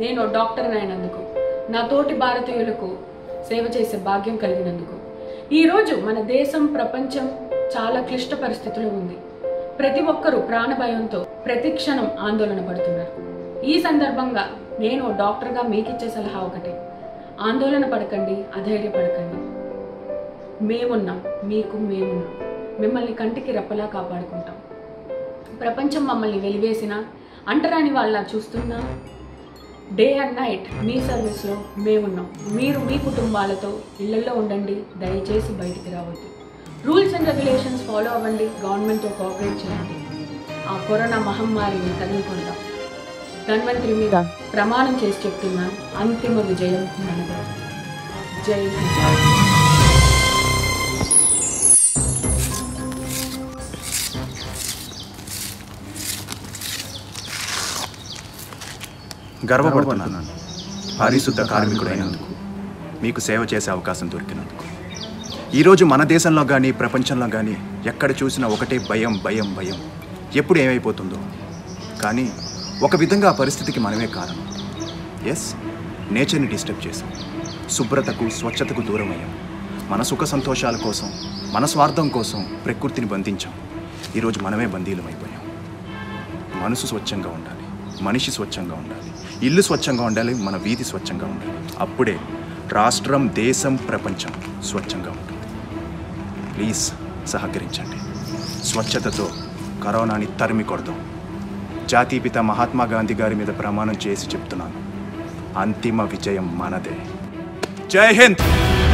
నేను డాక్టర్ అయినందుకు నా తోటి భారతీయులకు సేవ చేసే భాగ్యం కలిగినందుకు ఈరోజు మన దేశం ప్రపంచం చాలా క్లిష్ట పరిస్థితిలో ఉంది ప్రతి ఒక్కరూ ప్రాణభయంతో ప్రతి క్షణం ఆందోళన పడుతున్నారు ఈ సందర్భంగా నేను డాక్టర్గా మీకిచ్చే సలహా ఒకటే ఆందోళన పడకండి అధైర్యపడకండి మేమున్నాం మీకు మేమున్నాం మిమ్మల్ని కంటికి రెప్పలా కాపాడుకుంటాం ప్రపంచం మమ్మల్ని వెలివేసిన అంటరాని వాళ్ళ చూస్తున్నా డే అండ్ నైట్ మీ సర్వీస్లో మేమున్నాం మీరు మీ కుటుంబాలతో ఇళ్లలో ఉండండి దయచేసి బయటికి రావద్దు రూల్స్ అండ్ రెగ్యులేషన్స్ ఫాలో అవ్వండి గవర్నమెంట్తో కోఆపరేట్ చేయండి ఆ కరోనా మహమ్మారిని తగులుకుందాం ధన్వంతరి మీద ప్రమాణం చేసి చెప్తున్నాను అంతిమ విజయం మనదే జై హింద్ గర్వపడుతున్నాను పారిశుద్ధ కార్మికుడైనందుకు మీకు సేవ చేసే అవకాశం దొరికినందుకు ఈరోజు మన దేశంలో కానీ ప్రపంచంలో కానీ ఎక్కడ చూసినా ఒకటే భయం భయం భయం ఎప్పుడు ఏమైపోతుందో కానీ ఒక విధంగా ఆ పరిస్థితికి మనమే కారణం ఎస్ నేచర్ని డిస్టర్బ్ చేసాం శుభ్రతకు స్వచ్ఛతకు దూరం అయ్యాం మన సుఖ సంతోషాల కోసం మన స్వార్థం కోసం ప్రకృతిని బంధించాం ఈరోజు మనమే బందీలం అయిపోయాం మనసు స్వచ్ఛంగా ఉండాలి మనిషి స్వచ్ఛంగా ఉండాలి ఇల్లు స్వచ్ఛంగా ఉండాలి మన వీధి స్వచ్ఛంగా ఉండాలి అప్పుడే రాష్ట్రం దేశం ప్రపంచం స్వచ్ఛంగా ఉంటుంది ప్లీజ్ సహకరించండి స్వచ్ఛతతో కరోనాని తరిమి కొడదాం జాతీపిత మహాత్మా గాంధీ గారి మీద ప్రమాణం చేసి చెప్తున్నాను అంతిమ విజయం మనదే జై హింద్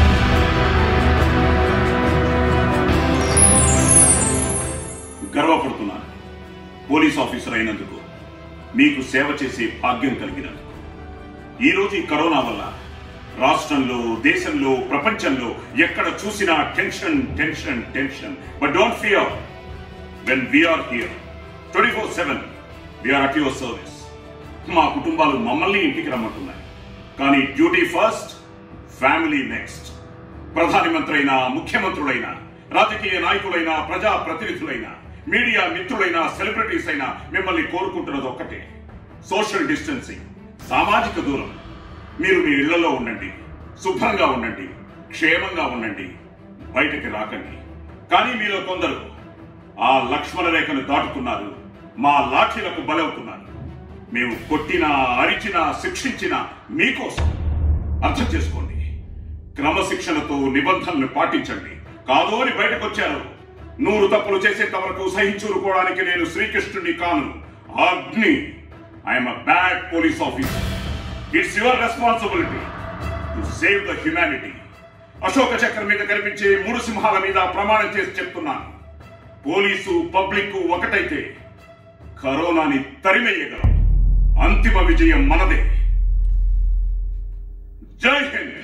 గర్వపడుతున్నాను పోలీస్ ఆఫీసర్ అయినందుకు మీకు సేవ చేసే భాగ్యం కలిగినందుకు ఈ రోజు ఈ కరోనా వల్ల రాష్ట్రంలో దేశంలో ప్రపంచంలో ఎక్కడ చూసినా tension tension tension but don't fear when we're here twenty four seven we're at your service మా కుటుంబాలు మమ్మల్ని ఇంటికి రమ్మంటున్నాయి కానీ డ్యూటీ ఫస్ట్ ఫ్యామిలీ నెక్స్ట్ ప్రధాని మంత్రి అయినా ముఖ్యమంత్రులైనా రాజకీయ నాయకులైనా ప్రజా ప్రతినిధులైనా మీడియా మిత్రులైనా సెలబ్రిటీస్ అయినా మిమ్మల్ని కోరుకుంటున్నది ఒక్కటే సోషల్ డిస్టెన్సింగ్ సామాజిక దూరం మీరు మీ ఇళ్లలో ఉండండి శుభ్రంగా ఉండండి క్షేమంగా ఉండండి బయటకి రాకండి కానీ మీలో కొందరు ఆ లక్ష్మణ రేఖను దాటుతున్నారు మా లాఠీలకు బలవుతున్నారు మేము కొట్టినా అరిచినా శిక్షించినా మీకోసం అర్థం చేసుకోండి క్రమశిక్షణతో నిబంధనలు పాటించండి కాదు అని బయటకొచ్చారు నూరు తప్పులు చేసేంత వరకు సహించుకోవడానికి నేను శ్రీకృష్ణుని కాను అగ్ని I'm a bad police officer it's your responsibility to save the humanity అశోక చక్రం మీద కనిపించే మూడు సింహాల మీద ప్రమాణం చేసి చెప్తున్నాను పోలీసు పబ్లిక్ ఒకటైతే కరోనాని తరిమేయగలం అంతిమ విజయం మనదే జై హింద్